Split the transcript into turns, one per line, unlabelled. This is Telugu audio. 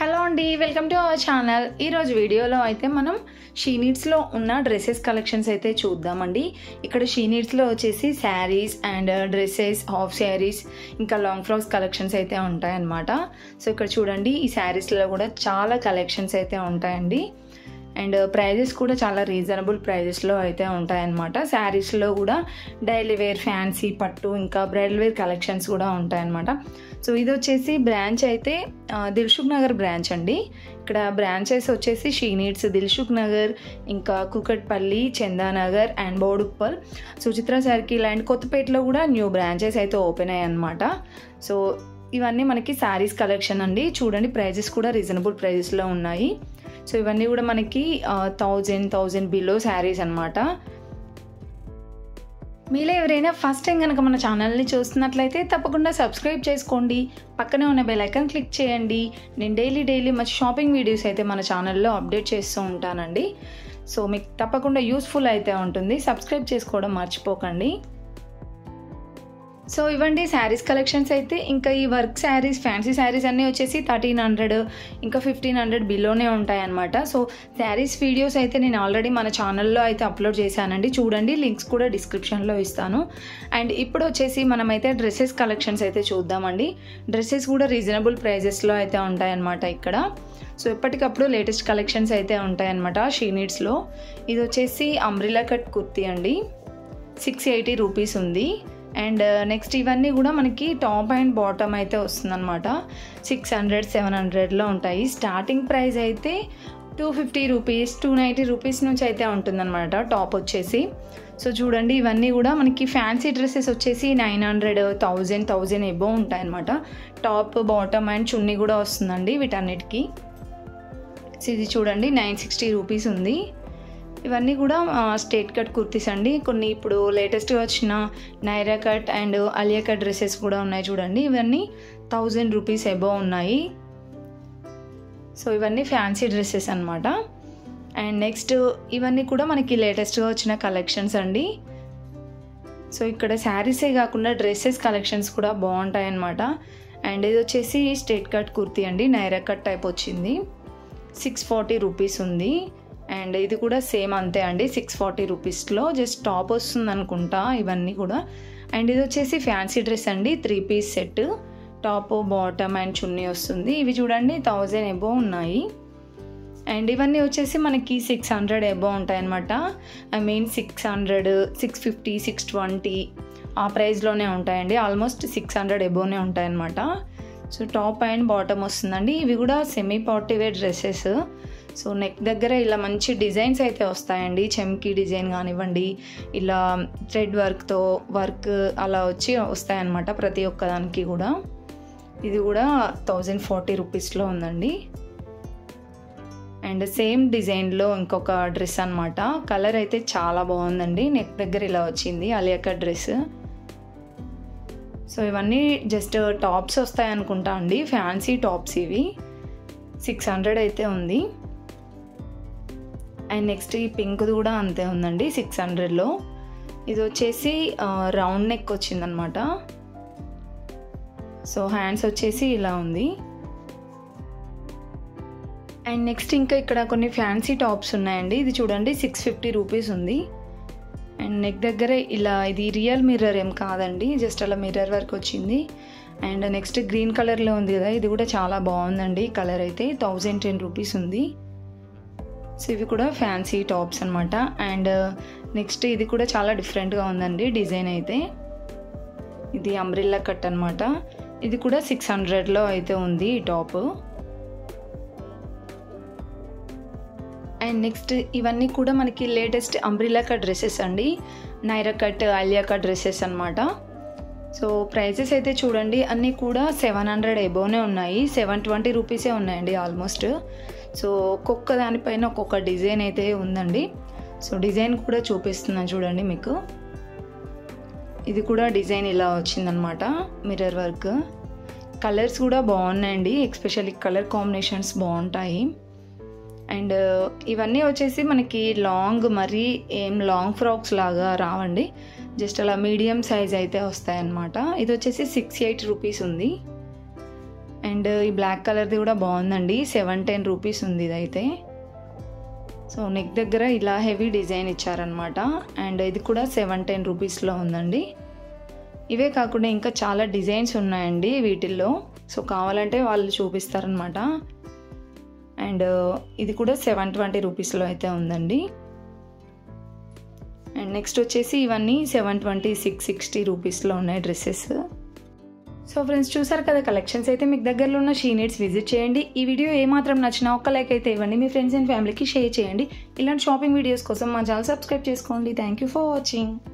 హలో అండి వెల్కమ్ టు అవర్ ఛానల్ ఈరోజు వీడియోలో అయితే మనం షీనీడ్స్లో ఉన్న డ్రెస్సెస్ కలెక్షన్స్ అయితే చూద్దామండి ఇక్కడ షీనీడ్స్లో వచ్చేసి saris and dresses half saris ఇంకా లాంగ్ ఫ్రాక్స్ కలెక్షన్స్ అయితే ఉంటాయన్నమాట సో ఇక్కడ చూడండి ఈ శారీస్లో కూడా చాలా కలెక్షన్స్ అయితే ఉంటాయండి అండ్ ప్రైజెస్ కూడా చాలా రీజనబుల్ ప్రైజెస్లో అయితే ఉంటాయన్నమాట శారీస్లో కూడా డైలీ వేర్ ఫ్యాన్సీ పట్టు ఇంకా బ్రైడల్ వేర్ కలెక్షన్స్ కూడా ఉంటాయన్నమాట సో ఇది వచ్చేసి బ్రాంచ్ అయితే ఆ, దిల్సుఖ్ నగర్ బ్రాంచ్ అండి ఇక్కడ బ్రాంచెస్ వచ్చేసి షీనీడ్స్ దిల్సుఖ్ నగర్ ఇంకా Kukatpally Chandanagar and Boduppal Suchitra circle and కొత్తపేటలో కూడా న్యూ బ్రాంచెస్ అయితే ఓపెన్ అయ్యాయి అనమాట సో ఇవన్నీ మనకి శారీస్ కలెక్షన్ అండి చూడండి ప్రైజెస్ కూడా రీజనబుల్ ప్రైజెస్లో ఉన్నాయి సో ఇవన్నీ కూడా మనకి థౌజండ్ థౌజండ్ బిలో శారీస్ అనమాట మీలో ఎవరైనా ఫస్ట్ టైం కనుక మన ఛానల్ని చూస్తున్నట్లయితే తప్పకుండా సబ్స్క్రైబ్ చేసుకోండి పక్కనే ఉన్న బెల్ ఐకాన్ క్లిక్ చేయండి నేను డైలీ డైలీ మంచి షాపింగ్ వీడియోస్ అయితే మన ఛానల్లో అప్డేట్ చేస్తూ ఉంటానండి సో మీకు తప్పకుండా యూస్ఫుల్ అయితే ఉంటుంది సబ్స్క్రైబ్ చేసుకోవడం మర్చిపోకండి సో ఇవ్వండి శారీస్ కలెక్షన్స్ అయితే ఇంకా ఈ వర్క్ శారీస్ ఫ్యాన్సీ శారీస్ అన్నీ వచ్చేసి థర్టీన్ హండ్రెడ్ ఇంకా ఫిఫ్టీన్ హండ్రెడ్ బిలోనే ఉంటాయన్నమాట సో శారీస్ వీడియోస్ అయితే నేను ఆల్రెడీ మన ఛానల్లో అయితే అప్లోడ్ చేశానండి చూడండి లింక్స్ కూడా డిస్క్రిప్షన్లో ఇస్తాను అండ్ ఇప్పుడు వచ్చేసి మనమైతే డ్రెస్సెస్ కలెక్షన్స్ అయితే చూద్దామండి డ్రెస్సెస్ కూడా రీజనబుల్ ప్రైజెస్లో అయితే ఉంటాయన్నమాట ఇక్కడ సో ఎప్పటికప్పుడు లేటెస్ట్ కలెక్షన్స్ అయితే ఉంటాయన్నమాట షీనీడ్స్లో ఇది వచ్చేసి అంబ్రిలా కట్ కుర్తీ అండి సిక్స్ ఎయిటీ రూపీస్ ఉంది అండ్ నెక్స్ట్ ఇవన్నీ కూడా మనకి టాప్ అండ్ బాటమ్ అయితే వస్తుందన్నమాట సిక్స్ హండ్రెడ్ సెవెన్ హండ్రెడ్లో ఉంటాయి స్టార్టింగ్ ప్రైస్ అయితే two fifty rupees two ninety rupees నుంచి అయితే ఉంటుందన్నమాట టాప్ వచ్చేసి సో చూడండి ఇవన్నీ కూడా మనకి ఫ్యాన్సీ డ్రెస్సెస్ వచ్చేసి nine hundred thousand thousand above ఉంటాయన్నమాట టాప్ బాటమ్ అండ్ చున్నీ కూడా వస్తుందండి వీటన్నిటికీ సో ఇది చూడండి నైన్ సిక్స్టీ రూపీస్ ఉంది ఇవన్నీ కూడా స్టేట్ కట్ కుర్తీస్ అండి కొన్ని ఇప్పుడు లేటెస్ట్గా వచ్చిన Naira cut and Alia cut dresses కూడా ఉన్నాయి చూడండి ఇవన్నీ థౌజండ్ రూపీస్ ఎబో ఉన్నాయి సో ఇవన్నీ ఫ్యాన్సీ డ్రెస్సెస్ అనమాట అండ్ నెక్స్ట్ ఇవన్నీ కూడా మనకి లేటెస్ట్గా వచ్చిన కలెక్షన్స్ అండి సో ఇక్కడ శారీసే కాకుండా డ్రెస్సెస్ కలెక్షన్స్ కూడా బాగుంటాయి అన్నమాట అండ్ ఇది వచ్చేసి స్టేట్ కట్ కుర్తీ అండి నైరా కట్ టైప్ వచ్చింది సిక్స్ ఫార్టీ రూపీస్ ఉంది అండ్ ఇది కూడా సేమ్ అంతే అండి సిక్స్ ఫార్టీ రూపీస్లో జస్ట్ టాప్ వస్తుంది అనుకుంటా ఇవన్నీ కూడా అండ్ ఇది వచ్చేసి ఫ్యాన్సీ డ్రెస్ అండి three piece set top bottom and chunni వస్తుంది ఇవి చూడండి థౌజండ్ ఎబో ఉన్నాయి అండ్ ఇవన్నీ వచ్చేసి మనకి సిక్స్ హండ్రెడ్ ఎబో ఉంటాయన్నమాట I mean six hundred six fifty six twenty ఆ ప్రైస్లోనే ఉంటాయండి ఆల్మోస్ట్ సిక్స్ హండ్రెడ్ ఎబోనే ఉంటాయన్నమాట సో టాప్ అండ్ బాటమ్ వస్తుందండి ఇవి కూడా semi party wear dresses so neck దగ్గర ఇలా మంచి డిజైన్స్ అయితే వస్తాయండి చెమ్కి డిజైన్ కానివ్వండి ఇలా థ్రెడ్ వర్క్తో వర్క్ అలా వచ్చి వస్తాయన్నమాట ప్రతి ఒక్కదానికి కూడా ఇది కూడా థౌజండ్ ఫార్టీ రూపీస్లో ఉందండి అండ్ సేమ్ డిజైన్లో ఇంకొక డ్రెస్ అనమాట కలర్ అయితే చాలా బాగుందండి నెక్ దగ్గర ఇలా వచ్చింది అలియాక డ్రెస్ సో ఇవన్నీ జస్ట్ టాప్స్ వస్తాయి అనుకుంటా అండి ఫ్యాన్సీ టాప్స్ ఇవి సిక్స్ హండ్రెడ్ అయితే ఉంది అండ్ నెక్స్ట్ ఈ పింక్ కూడా అంతే ఉందండి సిక్స్ హండ్రెడ్లో ఇది వచ్చేసి రౌండ్ నెక్ వచ్చిందనమాట సో హ్యాండ్స్ వచ్చేసి ఇలా ఉంది అండ్ నెక్స్ట్ ఇంకా ఇక్కడ కొన్ని ఫ్యాన్సీ టాప్స్ ఉన్నాయండి ఇది చూడండి సిక్స్ ఫిఫ్టీ రూపీస్ ఉంది అండ్ నెక్ దగ్గర ఇలా ఇది రియల్ మిర్రర్ ఏం కాదండి జస్ట్ అలా మిర్రర్ వర్క్ వచ్చింది అండ్ నెక్స్ట్ గ్రీన్ కలర్లో ఉంది కదా ఇది కూడా చాలా బాగుందండి కలర్ అయితే థౌజండ్ టెన్ రూపీస్ ఉంది సో ఇవి కూడా ఫ్యాన్సీ టాప్స్ అనమాట అండ్ నెక్స్ట్ ఇది కూడా చాలా డిఫరెంట్గా ఉందండి డిజైన్ అయితే ఇది అంబ్రిల్లా కట్ అనమాట ఇది కూడా సిక్స్ హండ్రెడ్లో అయితే ఉంది ఈ టాప్ అండ్ నెక్స్ట్ ఇవన్నీ కూడా మనకి లేటెస్ట్ అంబ్రిల్లా కట్ డ్రెస్సెస్ అండి Naira cut Alia cut dresses అనమాట సో ప్రైజెస్ అయితే చూడండి అన్నీ కూడా సెవెన్ హండ్రెడ్ ఎబోనే ఉన్నాయి సెవెన్ ట్వంటీ రూపీసే ఉన్నాయండి ఆల్మోస్ట్ సో ఒక్కొక్క దానిపైన ఒక్కొక్క డిజైన్ అయితే ఉందండి సో డిజైన్ కూడా చూపిస్తున్నాను చూడండి మీకు ఇది కూడా డిజైన్ ఇలా వచ్చిందనమాట మిర్రర్ వర్క్ కలర్స్ కూడా బాగున్నాయండి ఎక్స్పెషల్లీ కలర్ కాంబినేషన్స్ బాగుంటాయి అండ్ ఇవన్నీ వచ్చేసి మనకి లాంగ్ మరీ ఏం లాంగ్ ఫ్రాక్స్ లాగా రావండి జస్ట్ అలా మీడియం సైజ్ అయితే వస్తాయన్నమాట ఇది వచ్చేసి సిక్స్ ఎయిట్ రూపీస్ ఉంది అండ్ ఈ బ్లాక్ కలర్ది కూడా బాగుందండి సెవెన్ టెన్ రూపీస్ ఉంది ఇదైతే సో నెక్ దగ్గర ఇలా హెవీ డిజైన్ ఇచ్చారనమాట అండ్ ఇది కూడా సెవెన్ టెన్ రూపీస్లో ఉందండి ఇవే కాకుండా ఇంకా చాలా డిజైన్స్ ఉన్నాయండి వీటిల్లో సో కావాలంటే వాళ్ళు చూపిస్తారనమాట అండ్ ఇది కూడా సెవెన్ ట్వంటీ రూపీస్లో అయితే ఉందండి అండ్ నెక్స్ట్ వచ్చేసి ఇవన్నీ సెవెన్ ట్వంటీ సిక్స్ సిక్స్టీ రూపీస్లో ఉన్నాయి డ్రెస్సెస్ సో ఫ్రెండ్స్ చూసారు కదా కలెక్షన్స్ అయితే మీకు దగ్గరలో ఉన్న షీ నీడ్స్ విజిట్ చేయండి ఈ వీడియో ఏమాత్రం నచ్చినా ఒక్క లైక్ అయితే ఇవ్వండి మీ ఫ్రెండ్స్ అండ్ ఫ్యామిలీకి షేర్ చేయండి ఇలాంటి షాపింగ్ వీడియోస్ కోసం మా ఛానల్ సబ్స్క్రైబ్ చేసుకోండి థ్యాంక్ యూ ఫర్ వాచింగ్